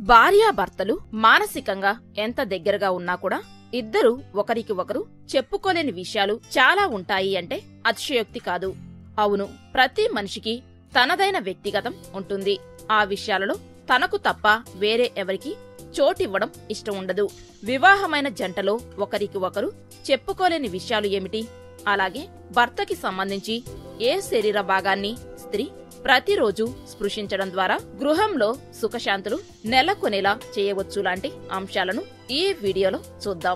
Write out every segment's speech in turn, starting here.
భార్యాభర్తలు మానసికంగా ఎంత దగ్గరగా ఉన్నా కూడా ఇద్దరు ఒకరికి ఒకరు చెప్పుకోలేని విషయాలు చాలా ఉంటాయి అంటే అతిశయోక్తి కాదు అవును ప్రతి మనిషికి తనదైన వ్యక్తిగతం ఉంటుంది ఆ విషయాలలో తనకు తప్ప వేరే ఎవరికి చోటివ్వడం ఇష్టం ఉండదు వివాహమైన జంటలో ఒకరికి ఒకరు చెప్పుకోలేని విషయాలు ఏమిటి అలాగే భర్తకి సంబంధించి ఏ శరీర భాగాన్ని స్త్రీ ప్రతిరోజు స్పృశించడం ద్వారా గృహంలో సుఖశాంతులు నెలకొనేలా చేయవచ్చు లాంటి అంశాలను ఈ వీడియోలో చూద్దాం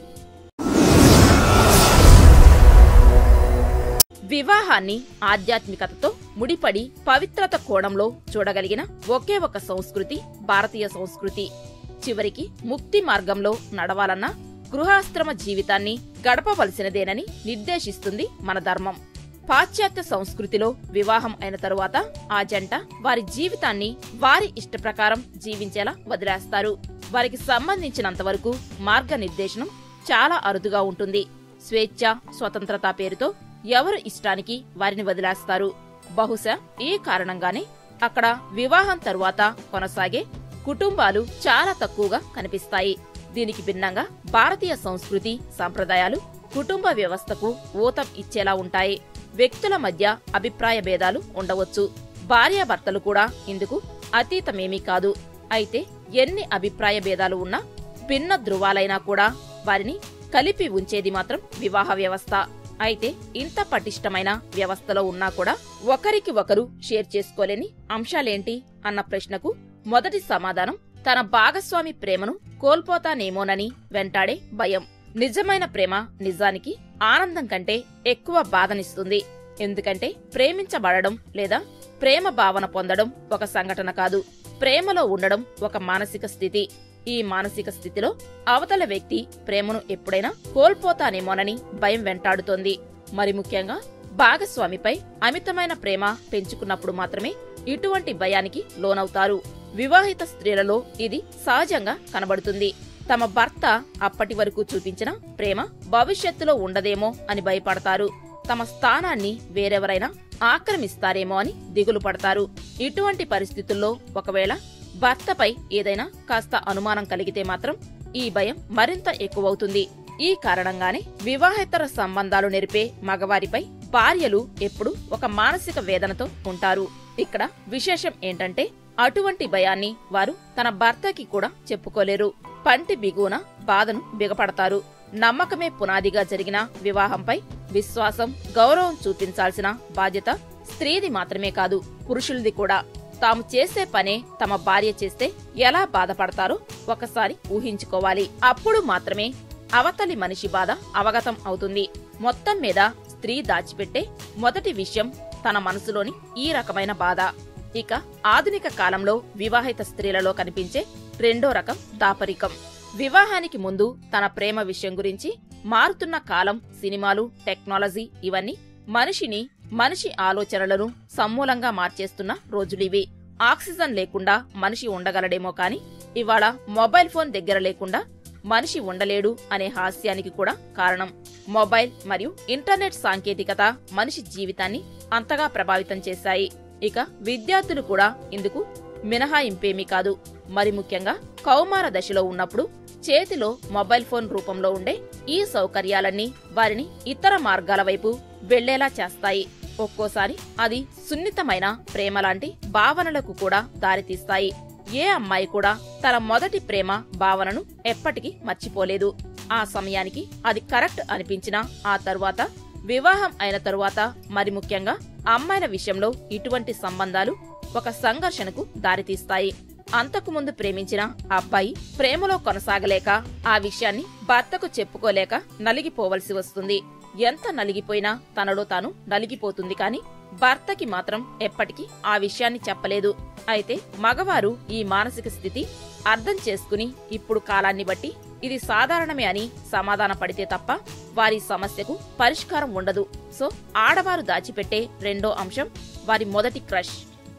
వివాహాన్ని ఆధ్యాత్మికతతో ముడిపడి పవిత్రత కోణంలో చూడగలిగిన ఒకే ఒక సంస్కృతి భారతీయ సంస్కృతి చివరికి ముక్తి మార్గంలో నడవాలన్న గృహాశ్రమ జీవితాన్ని గడపవలసినదేనని నిర్దేశిస్తుంది మన ధర్మం పాశ్చాత్య సంస్కృతిలో వివాహం అయిన తరువాత ఆ జంట వారి జీవితాన్ని వారి ఇష్ట ప్రకారం జీవించేలా వదిలేస్తారు వారికి సంబంధించినంత వరకు మార్గనిర్దేశనం చాలా అరుదుగా ఉంటుంది స్వేచ్ఛ స్వతంత్రత పేరుతో ఎవరు ఇష్టానికి వారిని వదిలేస్తారు బహుశా ఈ కారణంగానే అక్కడ వివాహం తరువాత కొనసాగే కుటుంబాలు చాలా తక్కువగా కనిపిస్తాయి దీనికి భిన్నంగా భారతీయ సంస్కృతి సంప్రదాయాలు కుటుంబ వ్యవస్థకు ఊతం ఇచ్చేలా ఉంటాయి వ్యక్తుల మధ్య అభిప్రాయ భేదాలు ఉండవచ్చు భార్యాభర్తలు కూడా ఇందుకు అతీతమేమీ కాదు అయితే ఎన్ని అభిప్రాయ భేదాలు ఉన్నా భిన్న ధృవాలైనా కూడా వారిని కలిపి ఉంచేది మాత్రం వివాహ వ్యవస్థ అయితే ఇంత పటిష్టమైన వ్యవస్థలో ఉన్నా కూడా ఒకరికి ఒకరు షేర్ చేసుకోలేని అంశాలేంటి అన్న ప్రశ్నకు మొదటి సమాధానం తన భాగస్వామి ప్రేమను కోల్పోతానేమోనని వెంటాడే భయం నిజమైన ప్రేమ నిజానికి ఆనందం కంటే ఎక్కువ బాధనిస్తుంది ఎందుకంటే ప్రేమించబడడం లేదా ప్రేమ భావన పొందడం ఒక సంఘటన కాదు ప్రేమలో ఉండడం ఒక మానసిక స్థితి ఈ మానసిక స్థితిలో అవతల వ్యక్తి ప్రేమను ఎప్పుడైనా కోల్పోతానేమోనని భయం వెంటాడుతోంది మరి ముఖ్యంగా భాగస్వామిపై అమితమైన ప్రేమ పెంచుకున్నప్పుడు మాత్రమే ఇటువంటి భయానికి లోనవుతారు వివాహిత స్త్రీలలో ఇది సహజంగా కనబడుతుంది తమ భర్త అప్పటి వరకు చూపించిన ప్రేమ భవిష్యత్తులో ఉండదేమో అని భయపడతారు తమ స్థానాన్ని వేరెవరైనా ఆక్రమిస్తారేమో అని దిగులు పడతారు ఇటువంటి పరిస్థితుల్లో ఒకవేళ భర్తపై ఏదైనా కాస్త అనుమానం కలిగితే మాత్రం ఈ భయం మరింత ఎక్కువవుతుంది ఈ కారణంగానే వివాహేతర సంబంధాలు నెరిపే మగవారిపై భార్యలు ఎప్పుడు ఒక మానసిక వేదనతో ఉంటారు ఇక్కడ విశేషం ఏంటంటే అటువంటి భయాన్ని వారు తన భర్తకి కూడా చెప్పుకోలేరు పంటి బిగున బాధను బిగపడతారు నమ్మకమే పునాదిగా జరిగిన వివాహంపై విశ్వాసం గౌరవం చూపించాల్సిన బాధ్యత స్త్రీది మాత్రమే కాదు పురుషులది కూడా తాము చేసే పనే తమ భార్య చేస్తే ఎలా బాధపడతారో ఒకసారి ఊహించుకోవాలి అప్పుడు మాత్రమే అవతలి మనిషి బాధ అవగతం అవుతుంది మొత్తం మీద స్త్రీ దాచిపెట్టే మొదటి విషయం తన మనసులోని ఈ రకమైన బాధ ఇక ఆధునిక కాలంలో వివాహిత స్త్రీలలో కనిపించే రెండో రకం దాపరికం వివాహానికి ముందు తన ప్రేమ విషయం గురించి మారుతున్న కాలం సినిమాలు టెక్నాలజీ ఇవన్నీ మనిషిని మనిషి ఆలోచనలను సమూలంగా మార్చేస్తున్న రోజులివి ఆక్సిజన్ లేకుండా మనిషి ఉండగలడేమో కాని ఇవాళ మొబైల్ ఫోన్ దగ్గర లేకుండా మనిషి ఉండలేడు అనే హాస్యానికి కూడా కారణం మొబైల్ మరియు ఇంటర్నెట్ సాంకేతికత మనిషి జీవితాన్ని అంతగా ప్రభావితం చేశాయి ఇక విద్యార్థులు కూడా ఇందుకు మినహాయింపేమీ కాదు మరి ముఖ్యంగా కౌమార దశలో ఉన్నప్పుడు చేతిలో మొబైల్ ఫోన్ రూపంలో ఉండే ఈ సౌకర్యాలన్నీ వారిని ఇతర మార్గాల వైపు వెళ్లేలా చేస్తాయి ఒక్కోసారి అది సున్నితమైన ప్రేమ లాంటి భావనలకు కూడా దారితీస్తాయి ఏ అమ్మాయి కూడా తన మొదటి ప్రేమ భావనను ఎప్పటికీ మర్చిపోలేదు ఆ సమయానికి అది కరెక్ట్ అనిపించినా ఆ తరువాత వివాహం అయిన తరువాత మరి ముఖ్యంగా అమ్మాయిల విషయంలో ఇటువంటి సంబంధాలు ఒక సంఘర్షణకు దారితీస్తాయి అంతకుముందు ప్రేమించిన అబ్బాయి ప్రేమలో కొనసాగలేక ఆ విషయాన్ని భర్తకు చెప్పుకోలేక నలిగిపోవలసి వస్తుంది ఎంత నలిగిపోయినా తనలో తాను నలిగిపోతుంది కాని భర్తకి మాత్రం ఎప్పటికీ ఆ విషయాన్ని చెప్పలేదు అయితే మగవారు ఈ మానసిక స్థితి అర్థం చేసుకుని ఇప్పుడు కాలాన్ని బట్టి ఇది సాధారణమే అని సమాధాన పడితే తప్ప వారి సమస్యకు పరిష్కారం ఉండదు సో ఆడవారు దాచిపెట్టే రెండో అంశం వారి మొదటి క్రష్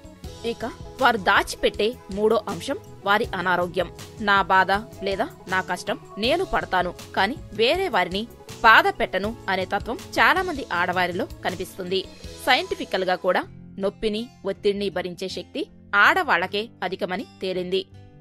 ఇక వారు దాచిపెట్టే మూడో అంశం వారి అనారోగ్యం నా బాధ లేదా నా కష్టం నేను పడతాను కాని వేరే వారిని బాధ పెట్టను అనే తత్వం చాలా మంది ఆడవారిలో కనిపిస్తుంది సైంటిఫికల్ గా కూడా నొప్పిని ఒత్తిడిని భరించే శక్తి ఆడవాళ్లకే అధికమని తేలింది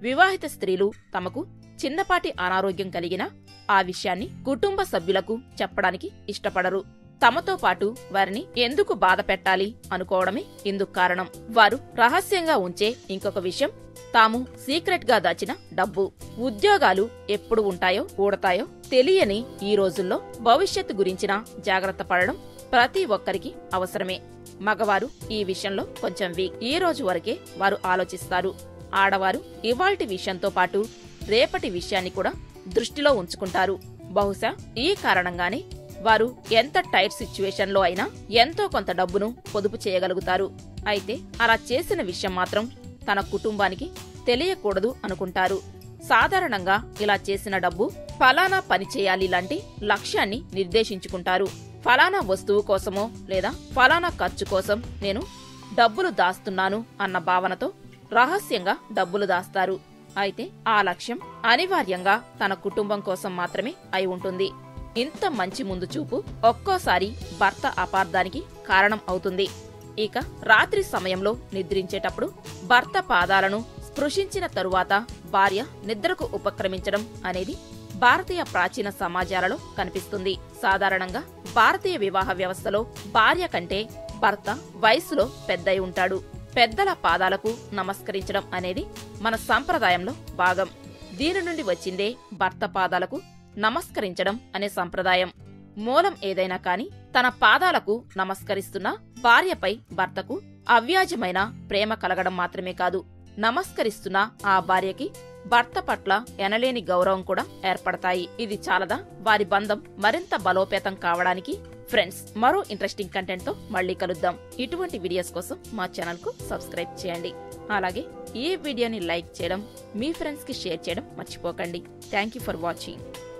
వివాహిత స్త్రీలు తమకు చిన్నపాటి అనారోగ్యం కలిగినా ఆ విషయాన్ని కుటుంబ సభ్యులకు చెప్పడానికి ఇష్టపడరు తమతో పాటు వారిని ఎందుకు బాధ పెట్టాలి అనుకోవడమే ఇందుకు కారణం వారు రహస్యంగా ఉంచే ఇంకొక విషయం తాము సీక్రెట్ గా దాచిన డబ్బు ఉద్యోగాలు ఎప్పుడు ఉంటాయో ఊడతాయో తెలియని ఈ రోజుల్లో భవిష్యత్తు గురించిన జాగ్రత్త పడడం ప్రతి ఒక్కరికి అవసరమే మగవారు ఈ విషయంలో కొంచెం వీక్ ఈ రోజు వరకే వారు ఆలోచిస్తారు ఆడవారు ఇవాల్టి విషయంతో పాటు రేపటి విషయాన్ని కూడా దృష్టిలో ఉంచుకుంటారు బహుశా ఈ కారణంగానే వారు ఎంత టైట్ సిచ్యువేషన్ లో అయినా ఎంతో కొంత డబ్బును పొదుపు చేయగలుగుతారు అయితే అలా చేసిన విషయం మాత్రం తన కుటుంబానికి తెలియకూడదు అనుకుంటారు సాధారణంగా ఇలా చేసిన డబ్బు ఫలానా పని చేయాలి లాంటి లక్ష్యాన్ని నిర్దేశించుకుంటారు ఫలానా వస్తువు కోసమో లేదా ఫలానా ఖర్చు కోసం నేను డబ్బులు దాస్తున్నాను అన్న భావనతో రహస్యంగా డబ్బులు దాస్తారు అయితే ఆ లక్ష్యం అనివార్యంగా తన కుటుంబం కోసం మాత్రమే అయి ఉంటుంది ఇంత మంచి ముందు చూపు ఒక్కోసారి భర్త అపార్థానికి కారణం అవుతుంది ఇక రాత్రి సమయంలో నిద్రించేటప్పుడు భర్త పాదాలను స్పృశించిన తరువాత భార్య నిద్రకు ఉపక్రమించడం అనేది భారతీయ ప్రాచీన సమాజాలలో కనిపిస్తుంది సాధారణంగా భారతీయ వివాహ వ్యవస్థలో భార్య కంటే భర్త వయసులో పెద్దయి ఉంటాడు పెద్దల పాదాలకు నమస్కరించడం అనేది మన సంప్రదాయంలో భాగం దీని నుండి వచ్చిందే భర్త పాదాలకు నమస్కరించడం అనే సంప్రదాయం మూలం ఏదైనా కాని తన పాదాలకు నమస్కరిస్తున్న భార్యపై భర్తకు అవ్యాజమైన ప్రేమ కలగడం మాత్రమే కాదు నమస్కరిస్తున్న ఆ భార్యకి భర్త పట్ల ఎనలేని గౌరవం కూడా ఏర్పడతాయి ఇది చాలదా వారి బంధం మరింత బలోపేతం కావడానికి ఫ్రెండ్స్ మరో ఇంట్రెస్టింగ్ కంటెంట్ తో మళ్ళీ కలుద్దాం ఇటువంటి వీడియోస్ కోసం మా ఛానల్ కు సబ్స్క్రైబ్ చేయండి అలాగే ఈ వీడియోని లైక్ చేయడం మీ ఫ్రెండ్స్ కి షేర్ చేయడం మర్చిపోకండి థ్యాంక్ యూ ఫర్ వాచింగ్